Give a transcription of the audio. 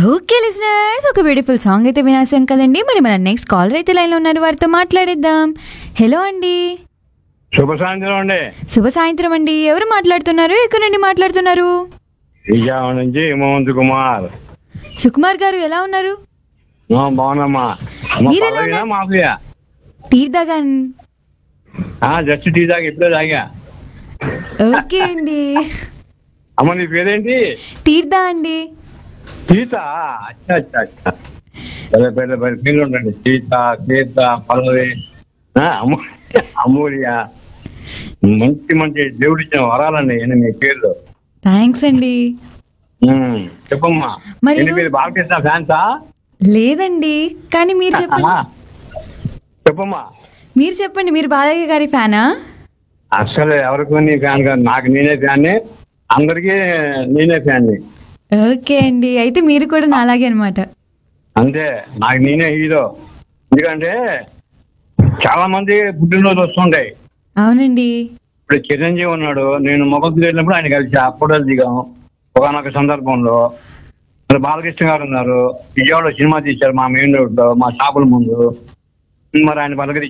Okay listeners ఒక beautiful song అయితే వినాసాం కదండి మరి మన నెక్స్ట్ కాలర్ అయితే లైన్లో ఉన్నారు వారితో మాట్లాడేద్దాం హలో అండి శుభ సాయంత్రం అండి శుభ సాయంత్రం అండి ఎవరు మాట్లాడుతున్నారు ఎక్కడి నుండి మాట్లాడుతున్నారు విజయవాడ నుంచి హిమవంత్ కుమార్ సుకుమార్ గారు ఎలా ఉన్నారు ఆ, బాగున్నామ్మా అమ్మ, మీరు ఎలా పదవినా ఉన్నారు? మాఫియా తీర్థగాన్ ఆ, జస్ట్ టీ తాగి ఇప్పుడే తాగా ఓకే అండి అమ్మ నీ పేరేంటి తీర్థ అండి సీత అచ్చా అచ్చా అచ్చా పెద్ద పెద్ద పెద్ద పేర్లు ఉండండి సీత సీత పల్లవి ఆ, అమ్మ అమూల్య మంచి మంచి దేవుడిచ్చిన వరాలండి ఇన్ని మీ పేర్లు థ్యాంక్స్ అండి ఉమ్, చెప్పమ్మా మరి ఏంటి ఈరోజు- మీరు బాలకృష్ణ ఫ్యాన్సా లేదండి కానీ మీరు చెప్పండి చెప్పమ్మా మీరు చెప్పండి మీరు బాలయ్య గారి ఫ్యానా అసలు ఎవరికి నీ ఫ్యాన్ కాదు నాకు నేనే ఫ్యాన్ అందరికీ నేనే ఫ్యాన్ ఓకే అండి అయితే మీరు కూడా నాలాగే అనమాట అంతే నాకు నేనే హీరో ఎందుకంటే చాలా మంది పుట్టినరోజు వస్తుంటాయి అవునండి ఇప్పుడు చిరంజీవి ఉన్నాడు నేను మొగలు వెళ్ళినప్పుడు ఆయన కలిసి అప్పుడు దిగాం ఒకనొక సందర్భంలో మరి బాలకృష్ణ గారు ఉన్నారు విజయవాడలో సినిమా తీశారు మా మెయిన్ రోడ్ లో మా షాపుల ముందు మరి ఆయన పలకరి